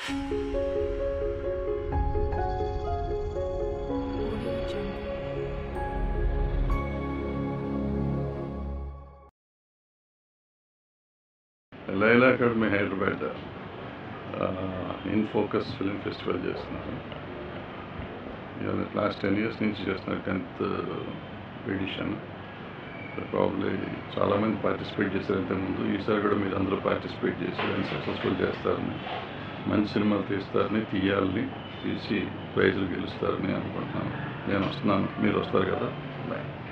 Laila academy Hyderabad in focus film festival చేస్తున్నాను ఇవాళ last ten years నుంచి చేస్తున్నారు టెన్త్ ఎడిషన్ ప్రాబ్లీ చాలామంది పార్టిసిపేట్ చేశారు ఇంతకుముందు ఈసారి కూడా మీరు అందరూ పార్టిసిపేట్ చేసి దాన్ని సక్సెస్ఫుల్ చేస్తారని మంచి సినిమాలు తీస్తారని తీయాలని తీసి ప్రైజులు గెలుస్తారని అనుకుంటున్నాను నేను వస్తున్నాను మీరు వస్తారు కదా బాయ్